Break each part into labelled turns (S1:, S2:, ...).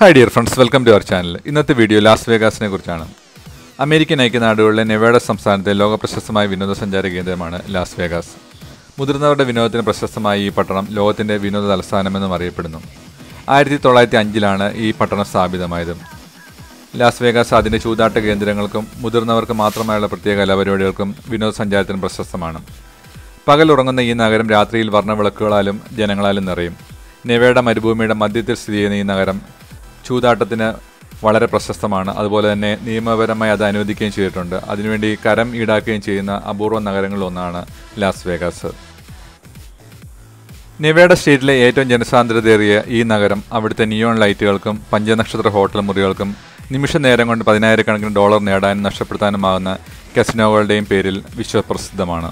S1: hi dear friends welcome to our channel ഇന്നത്തെ video Las വേഗാസിനെ കുറിച്ചാണ് അമേരിക്കൻ ഐക്യനാടുകളിലെ നെവേഡ സംസ്ഥാനത്തെ ലോക പ്രശസ്തമായ വിനോദസഞ്ചാര കേന്ദ്രമാണ് ലാസ് വേഗാസ് മുതിർന്നവരുടെ വിനോദത്തിന് പ്രശസ്തമായ ഈ പട്ടണം ലോകത്തിൻ്റെ വിനോദ തലസ്ഥാനമെന്നും അറിയപ്പെടുന്നു ആയിരത്തി തൊള്ളായിരത്തി അഞ്ചിലാണ് ഈ പട്ടണം സ്ഥാപിതമായത് ലാസ് വേഗാസ് അതിൻ്റെ ചൂതാട്ട കേന്ദ്രങ്ങൾക്കും മുതിർന്നവർക്ക് മാത്രമായുള്ള പ്രത്യേക കലാപരിപാടികൾക്കും വിനോദസഞ്ചാരത്തിനും പ്രശസ്തമാണ് പകൽ ഉറങ്ങുന്ന ഈ നഗരം രാത്രിയിൽ വർണ്ണവിളക്കുകളാലും ജനങ്ങളാലും നിറയും നെവേഡ മരുഭൂമിയുടെ മധ്യത്തിൽ സ്ഥിതി ചെയ്യുന്ന ഈ നഗരം ചൂതാട്ടത്തിന് വളരെ പ്രശസ്തമാണ് അതുപോലെ തന്നെ നിയമപരമായി അത് അനുവദിക്കുകയും ചെയ്തിട്ടുണ്ട് അതിനുവേണ്ടി കരം ഈടാക്കുകയും ചെയ്യുന്ന അപൂർവ നഗരങ്ങളിൽ ഒന്നാണ് ലാസ് വേഗാസ് നെവേഡ സ്റ്റേറ്റിലെ ഏറ്റവും ജനസാന്ദ്രതയേറിയ ഈ നഗരം അവിടുത്തെ നിയോൺ ലൈറ്റുകൾക്കും പഞ്ചനക്ഷത്ര ഹോട്ടൽ മുറികൾക്കും നിമിഷ നേരം കൊണ്ട് പതിനായിരക്കണക്കിന് ഡോളർ നേടാനും നഷ്ടപ്പെടുത്താനുമാകുന്ന കസിനോകളുടെയും പേരിൽ വിശ്വപ്രസിദ്ധമാണ്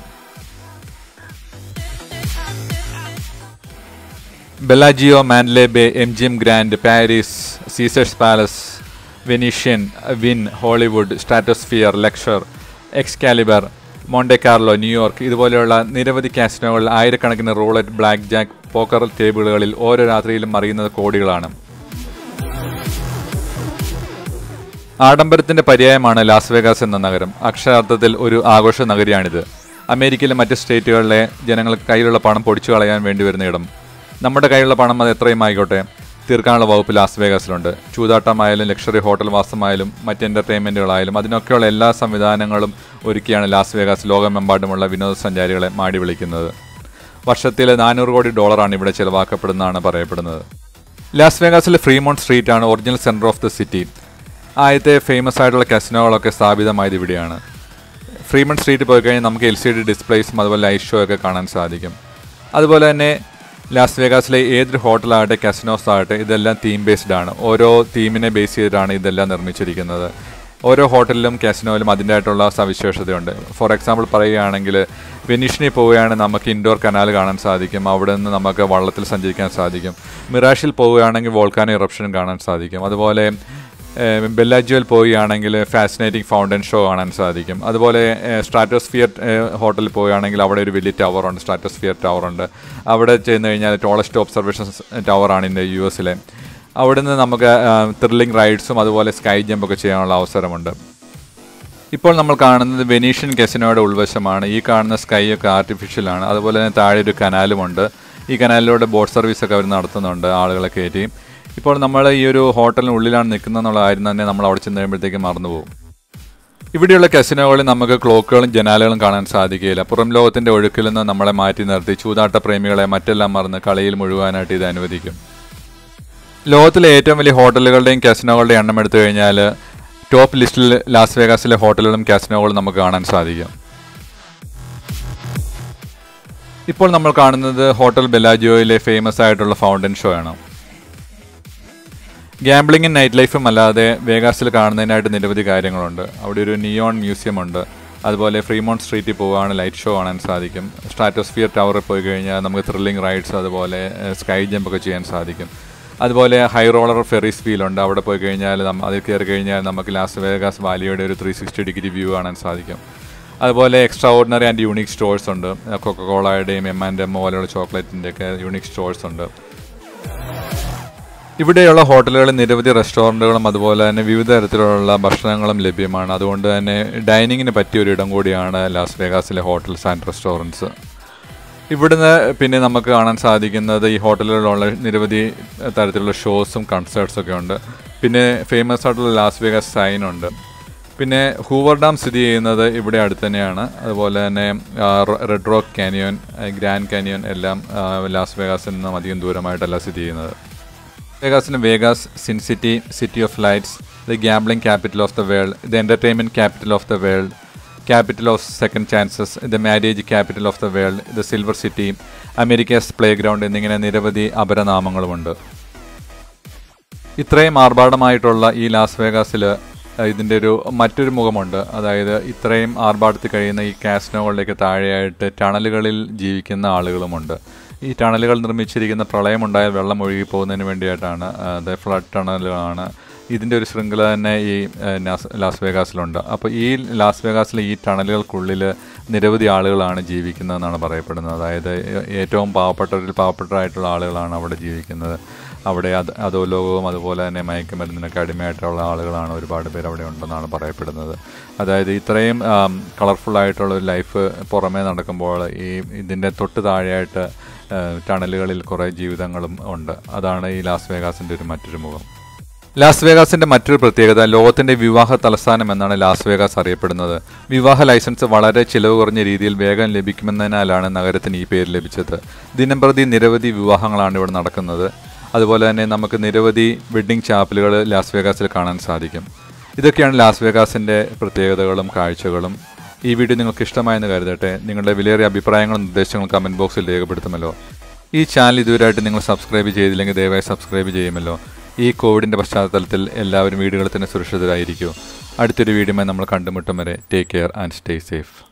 S1: Bellagio Mandalay Bay M G M grand Paris Caesars Palace Venetian Wynn Hollywood Stratosphere Luxor Excalibur Monte Carlo New York ഇതുപോലെയുള്ള നിരവധി കാസിനോകളിൽ ആയിരക്കണക്കിന് റൂളറ്റ് ബ്ലാക്ക് ജാക്ക് പോക്കർ ടേബിളുകളിൽ ഓരോ രാത്രിയിലും അറിയുന്നത് കോടികളാണ് ആഡംബരത്തിന്റെ പര്യായമാണ് ലാസ് വേഗാസ് എന്ന നഗരം അക്ഷരാർത്ഥത്തിൽ ഒരു ആഘോഷ നഗരിയാണിത് അമേരിക്കയിലെ മറ്റ് സ്റ്റേറ്റുകളിലെ ജനങ്ങൾക്ക് കയ്യിലുള്ള പണം പൊടിച്ചു കളയാൻ വേണ്ടി വരുന്ന ഇടം നമ്മുടെ കയ്യിലുള്ള പണം അത് എത്രയും ആയിക്കോട്ടെ തീർക്കാനുള്ള വകുപ്പ് ലാസ് വേഗാസിലുണ്ട് ചൂതാട്ടമായാലും ലക്ഷറി ഹോട്ടൽ വാസമായാലും മറ്റ് എൻ്റർടൈൻമെൻറ്റുകളായാലും അതിനൊക്കെയുള്ള എല്ലാ സംവിധാനങ്ങളും ഒരുക്കിയാണ് ലാസ് വേഗാസ് ലോകമെമ്പാടുമുള്ള വിനോദസഞ്ചാരികളെ മാടി വിളിക്കുന്നത് വർഷത്തിൽ നാനൂറ് കോടി ഡോളറാണ് ഇവിടെ ചിലവാക്കപ്പെടുന്നതാണ് പറയപ്പെടുന്നത് ലാസ് വേഗാസിലെ ഫ്രീമോൺ സ്ട്രീറ്റ് ആണ് original centre of the city ആദ്യത്തെ ഫേമസ് ആയിട്ടുള്ള കസിനോകളൊക്കെ സ്ഥാപിതമായത് ഇവിടെയാണ് ഫ്രീമൺ സ്ട്രീറ്റ് പോയി കഴിഞ്ഞാൽ നമുക്ക് എൽ സി ഡി ഡിസ്പ്ലേസും അതുപോലെ ലൈറ്റ് ഷോ ഒക്കെ കാണാൻ സാധിക്കും അതുപോലെ തന്നെ ലാസ് വേഗാസിലെ ഏതൊരു ഹോട്ടലാകട്ടെ കസിനോസ് ആകട്ടെ ഇതെല്ലാം തീം ബേസ്ഡ് ആണ് ഓരോ തീമിനെ ബേസ് ചെയ്തിട്ടാണ് ഇതെല്ലാം നിർമ്മിച്ചിരിക്കുന്നത് ഓരോ ഹോട്ടലിലും കാസിനോയിലും അതിൻ്റെതായിട്ടുള്ള സവിശേഷതയുണ്ട് ഫോർ എക്സാമ്പിൾ പറയുകയാണെങ്കിൽ വെനീഷനിൽ പോവുകയാണെങ്കിൽ നമുക്ക് ഇൻഡോർ കനാൽ കാണാൻ സാധിക്കും അവിടെ നിന്ന് നമുക്ക് വള്ളത്തിൽ സഞ്ചരിക്കാൻ സാധിക്കും മിറാഷിൽ പോവുകയാണെങ്കിൽ വോൾക്കാനോ ഇറപ്ഷനും കാണാൻ സാധിക്കും അതുപോലെ ബെല്ലാജുവൽ പോവുകയാണെങ്കിൽ ഫാസിനേറ്റിംഗ് ഫൗണ്ടൻ ഷോ കാണാൻ സാധിക്കും അതുപോലെ സ്ട്രാറ്റോസ്ഫിയർ ഹോട്ടലിൽ പോവുകയാണെങ്കിൽ അവിടെ ഒരു വലിയ ടവറുണ്ട് സ്ട്രാറ്റോസ്ഫിയർ ടവറുണ്ട് അവിടെ ചെന്ന് കഴിഞ്ഞാൽ ടോളസ്റ്റ് ഒബ്സർവേഷൻ ടവറാണ് ഇന്ന് യു എസിലെ അവിടെ നിന്ന് നമുക്ക് ത്രില്ലിംഗ് റൈഡ്സും അതുപോലെ സ്കൈ ജമ്പൊക്കെ ചെയ്യാനുള്ള അവസരമുണ്ട് ഇപ്പോൾ നമ്മൾ കാണുന്നത് വെനീഷ്യൻ കെസിനോയുടെ ഉൾവശമാണ് ഈ കാണുന്ന സ്കൈ ഒക്കെ ആർട്ടിഫിഷ്യലാണ് അതുപോലെ തന്നെ താഴെ ഒരു കനാലുമുണ്ട് ഈ കനാലിലൂടെ ബോട്ട് സർവീസൊക്കെ അവർ നടത്തുന്നുണ്ട് ആളുകളെ കയറ്റി ഇപ്പോൾ നമ്മൾ ഈ ഒരു ഹോട്ടലിനുള്ളിലാണ് നിൽക്കുന്നതെന്നുള്ള കാര്യം തന്നെ നമ്മൾ അവിടെ ചെന്ന് കഴിയുമ്പോഴത്തേക്ക് മറന്നുപോകും ഇവിടെയുള്ള കസിനോകളിൽ നമുക്ക് ക്ലോക്കുകളും ജനാലകളും കാണാൻ സാധിക്കുകയില്ല പുറം ലോകത്തിന്റെ ഒഴുക്കിൽ നിന്ന് നമ്മളെ മാറ്റി നിർത്തി ചൂതാട്ട പ്രേമികളെ മറ്റെല്ലാം മറന്ന് കളിയിൽ മുഴുവാനായിട്ട് ഇത് അനുവദിക്കും ലോകത്തിലെ ഏറ്റവും വലിയ ഹോട്ടലുകളുടെയും കാസിനോകളുടെയും എണ്ണം എടുത്തു കഴിഞ്ഞാൽ ടോപ്പ് ലിസ്റ്റിൽ ലാസ് വേഗാസിലെ ഹോട്ടലുകളും കാസിനോകളും നമുക്ക് കാണാൻ സാധിക്കും ഇപ്പോൾ നമ്മൾ കാണുന്നത് ഹോട്ടൽ ബെലാജിയോയിലെ ഫേമസ് ആയിട്ടുള്ള ഫൗണ്ടൻ ഷോ ആണ് ഗാംബ്ലിങ്ങും നൈറ്റ് ലൈഫും അല്ലാതെ വേഗാസിൽ കാണുന്നതിനായിട്ട് നിരവധി കാര്യങ്ങളുണ്ട് അവിടെ ഒരു നിയോൺ മ്യൂസിയം ഉണ്ട് അതുപോലെ ഫ്രീമോൺ സ്ട്രീറ്റിൽ പോവുകയാണ് ലൈറ്റ് ഷോ കാണാൻ സാധിക്കും സ്ട്രാറ്റോസ്ഫിയർ ടവറിൽ പോയി കഴിഞ്ഞാൽ നമുക്ക് ത്രില്ലിംഗ് റൈഡ്സ് അതുപോലെ സ്കൈ ജമ്പ് ഒക്കെ ചെയ്യാൻ സാധിക്കും അതുപോലെ ഹൈ റോളർ ഫെറീസ് വീലുണ്ട് അവിടെ പോയി കഴിഞ്ഞാൽ നമ്മ അതിൽ കയറി കഴിഞ്ഞാൽ നമുക്ക് ലാസ് വേഗാസ് വാലിയുടെ ഒരു ത്രീ സിക്സ്റ്റി ഡിഗ്രി വ്യൂ കാണാൻ സാധിക്കും അതുപോലെ extraordinary and unique stores ഉണ്ട് കൊക്കക്കോളയുടെയും എം ആൻഡ് എം പോലെയുള്ള ചോക്ലേറ്റിൻ്റെ ഒക്കെ യൂണിക് സ്റ്റോഴ്സ് ഉണ്ട് ഇവിടെയുള്ള ഹോട്ടലുകളിൽ നിരവധി റെസ്റ്റോറൻറ്റുകളും അതുപോലെ തന്നെ വിവിധ തരത്തിലുള്ള ഭക്ഷണങ്ങളും ലഭ്യമാണ് അതുകൊണ്ട് തന്നെ ഡൈനിങ്ങിന് പറ്റിയ ഒരു ഇടം കൂടിയാണ് ലാസ് വേഗാസിലെ ഹോട്ടൽസ് ആൻഡ് റെസ്റ്റോറൻറ്റ്സ് ഇവിടുന്ന് പിന്നെ നമുക്ക് കാണാൻ സാധിക്കുന്നത് ഈ ഹോട്ടലുകളിലുള്ള നിരവധി തരത്തിലുള്ള ഷോസും കൺസേർട്സും ഒക്കെ ഉണ്ട് പിന്നെ ഫേമസ് ആയിട്ടുള്ള ലാസ് വേഗാസ് സൈൻ ഉണ്ട് പിന്നെ ഹൂവർ ഡാം സ്ഥിതി ചെയ്യുന്നത് ഇവിടെ അടുത്ത് തന്നെയാണ് അതുപോലെ തന്നെ red rock canyon grand canyon എല്ലാം ലാസ് വേഗാസിൽ നിന്നും അധികം ദൂരമായിട്ടല്ല സ്ഥിതി ചെയ്യുന്നത് വേഗാസിന് Vegas sin city city of lights the gambling capital of the world the entertainment capital of the world capital of second chances the marriage capital of the world the silver city America's playground എന്നിങ്ങനെ നിരവധി അപരനാമങ്ങളുമുണ്ട് ഇത്രയും ആർഭാടമായിട്ടുള്ള ഈ Las വേഗാസിൽ ഇതിൻ്റെ ഒരു മറ്റൊരു മുഖമുണ്ട് അതായത് ഇത്രയും ആർഭാടത്തിൽ കഴിയുന്ന ഈ കാസിനോകളിലേക്ക് താഴെയായിട്ട് ടണലുകളിൽ ജീവിക്കുന്ന ആളുകളുമുണ്ട് ഈ ടണലുകൾ നിർമ്മിച്ചിരിക്കുന്ന പ്രളയമുണ്ടായാൽ വെള്ളം ഒഴുകി പോകുന്നതിന് വേണ്ടിയിട്ടാണ് അത് ഫ്ലഡ് ടണലുകളാണ് ഇതിൻ്റെ ഒരു ശൃംഖല തന്നെ ഈ ലാസ് വേഗാസിലുണ്ട് അപ്പോൾ ഈ ലാസ് വേഗാസിലെ ഈ ടണലുകൾക്കുള്ളിൽ നിരവധി ആളുകളാണ് ജീവിക്കുന്നതെന്നാണ് പറയപ്പെടുന്നത് അതായത് ഏറ്റവും പാവപ്പെട്ടവരിൽ പാവപ്പെട്ടവരായിട്ടുള്ള ആളുകളാണ് അവിടെ ജീവിക്കുന്നത് അവിടെ അത് അധോലോകവും അതുപോലെ തന്നെ മയക്കുമരുന്നിനൊക്കെ അടിമയായിട്ടുള്ള ആളുകളാണ് ഒരുപാട് പേര് അവിടെ ഉണ്ടെന്നാണ് പറയപ്പെടുന്നത് അതായത് ഇത്രയും കളർഫുൾ ആയിട്ടുള്ള ഒരു ലൈഫ് പുറമേ നടക്കുമ്പോൾ ഈ ഇതിൻ്റെ തൊട്ട് താഴെയായിട്ട് ആ, ടണലുകളിൽ കുറേ ജീവിതങ്ങളും ഉണ്ട് അതാണ് ഈ ലാസ് വേഗാസിൻ്റെ ഒരു മറ്റൊരു മുഖം ലാസ് വേഗാസിന്റെ മറ്റൊരു പ്രത്യേകത ലോകത്തിന്റെ വിവാഹ തലസ്ഥാനം എന്നാണ് ലാസ് വേഗാസ് അറിയപ്പെടുന്നത് വിവാഹ ലൈസൻസ് വളരെ ചിലവ് കുറഞ്ഞ രീതിയിൽ വേഗം ലഭിക്കുമെന്നതിനാലാണ് നഗരത്തിന് ഈ പേര് ലഭിച്ചത് ദിനംപ്രതി നിരവധി വിവാഹങ്ങളാണ് ഇവിടെ നടക്കുന്നത് അതുപോലെ തന്നെ നമുക്ക് നിരവധി വെഡ്ഡിംഗ് ചാപ്പലുകൾ ലാസ് വേഗാസിൽ കാണാൻ സാധിക്കും ഇതൊക്കെയാണ് ലാസ് വേഗാസിന്റെ പ്രത്യേകതകളും കാഴ്ചകളും ഈ വീഡിയോ നിങ്ങൾക്ക് ഇഷ്ടമായെന്ന് കരുതട്ടെ നിങ്ങളുടെ വിലയേറിയ അഭിപ്രായങ്ങളും നിർദ്ദേശങ്ങളും കമൻറ്റ് ബോക്സിൽ രേഖപ്പെടുത്തുമല്ലോ ഈ ചാനൽ ഇതുവരെയായിട്ട് നിങ്ങൾ സബ്സ്ക്രൈബ് ചെയ്തില്ലെങ്കിൽ ദയവായി സബ്സ്ക്രൈബ് ചെയ്യുമല്ലോ ഈ കോവിഡിൻ്റെ പശ്ചാത്തലത്തിൽ എല്ലാവരും വീടുകളിൽ തന്നെ സുരക്ഷിതരായിരിക്കൂ അടുത്തൊരു വീഡിയോമായി നമ്മൾ കണ്ടുമുട്ടും വരെ take care and stay safe